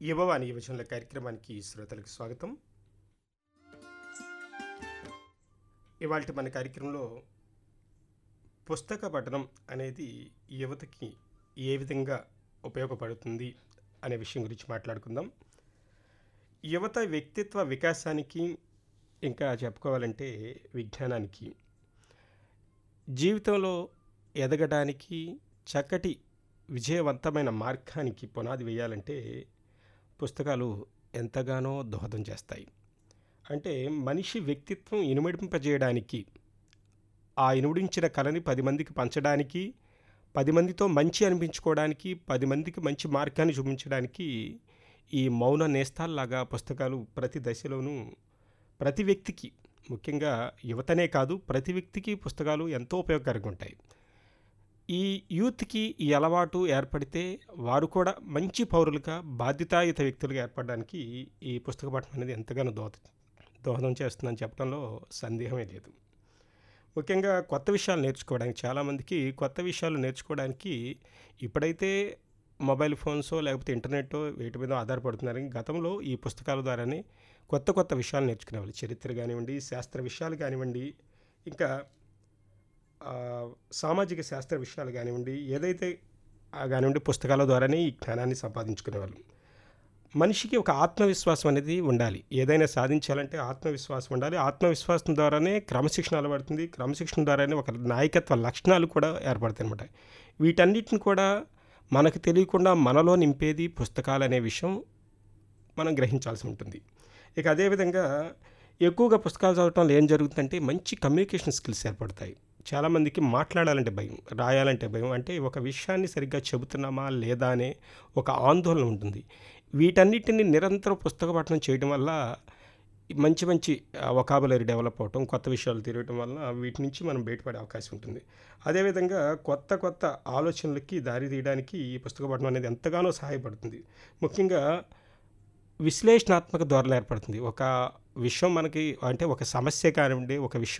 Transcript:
యువవాణి యువజనుల కార్యక్రమానికి శ్రోతలకు స్వాగతం ఇవాళ మన కార్యక్రమంలో పుస్తక పఠనం అనేది యువతకి ఏ విధంగా ఉపయోగపడుతుంది అనే విషయం గురించి మాట్లాడుకుందాం యువత వ్యక్తిత్వ వికాసానికి ఇంకా చెప్పుకోవాలంటే విజ్ఞానానికి జీవితంలో ఎదగడానికి చక్కటి విజయవంతమైన మార్గానికి పునాది వేయాలంటే పుస్తకాలు ఎంతగానో దోహదం చేస్తాయి అంటే మనిషి వ్యక్తిత్వం ఇనుమడింపజేయడానికి ఆ ఇనుమడించిన కళని పది మందికి పంచడానికి పది మందితో మంచి అనిపించుకోవడానికి పది మందికి మంచి మార్గాన్ని చూపించడానికి ఈ మౌన నేస్తాల్లాగా పుస్తకాలు ప్రతి దశలోనూ ప్రతి వ్యక్తికి ముఖ్యంగా యువతనే కాదు ప్రతి వ్యక్తికి పుస్తకాలు ఎంతో ఉపయోగకరంగా ఉంటాయి ఈ యూత్కి ఈ అలవాటు ఏర్పడితే వారు కూడా మంచి పౌరులుగా బాధ్యతాయుత వ్యక్తులుగా ఏర్పడడానికి ఈ పుస్తక పఠనం అనేది ఎంతగానో దోహద దోహదం చేస్తుందని చెప్పడంలో సందేహమే లేదు ముఖ్యంగా కొత్త విషయాలు నేర్చుకోవడానికి చాలామందికి కొత్త విషయాలు నేర్చుకోవడానికి ఇప్పుడైతే మొబైల్ ఫోన్సో లేకపోతే ఇంటర్నెట్టో వీటి మీద ఆధారపడుతున్నారు గతంలో ఈ పుస్తకాల ద్వారానే కొత్త కొత్త విషయాలు నేర్చుకునేవాళ్ళు చరిత్ర కానివ్వండి శాస్త్ర విషయాలు కానివ్వండి ఇంకా ఆ, సామాజిక శాస్త్ర విషయాలు కానివ్వండి ఏదైతే ఆ కానివ్వండి పుస్తకాల ద్వారానే ఈ జ్ఞానాన్ని సంపాదించుకునేవాళ్ళు మనిషికి ఒక ఆత్మవిశ్వాసం అనేది ఉండాలి ఏదైనా సాధించాలంటే ఆత్మవిశ్వాసం ఉండాలి ఆత్మవిశ్వాసం ద్వారానే క్రమశిక్షణ అలవడుతుంది క్రమశిక్షణ ద్వారానే ఒక నాయకత్వ లక్షణాలు కూడా ఏర్పడతాయి అనమాట వీటన్నిటిని కూడా మనకు తెలియకుండా మనలో నింపేది పుస్తకాలు అనే విషయం మనం గ్రహించాల్సి ఉంటుంది ఇక అదేవిధంగా ఎక్కువగా పుస్తకాలు చదవటం వల్ల ఏం జరుగుతుందంటే మంచి కమ్యూనికేషన్ స్కిల్స్ ఏర్పడతాయి చాలామందికి మాట్లాడాలంటే భయం రాయాలంటే భయం అంటే ఒక విషయాన్ని సరిగ్గా చెబుతున్నామా లేదా అనే ఒక ఆందోళన ఉంటుంది వీటన్నిటిని నిరంతరం పుస్తక పఠనం చేయడం వల్ల మంచి మంచి వొకాబులరీ డెవలప్ అవటం కొత్త విషయాలు తిరగటం వల్ల వీటి నుంచి మనం బయటపడే అవకాశం ఉంటుంది అదేవిధంగా కొత్త కొత్త ఆలోచనలకి దారి తీయడానికి ఈ పుస్తక పఠనం అనేది ఎంతగానో సహాయపడుతుంది ముఖ్యంగా విశ్లేషణాత్మక ధోరణి ఏర్పడుతుంది ఒక విషయం మనకి అంటే ఒక సమస్య కానివ్వండి ఒక విషయం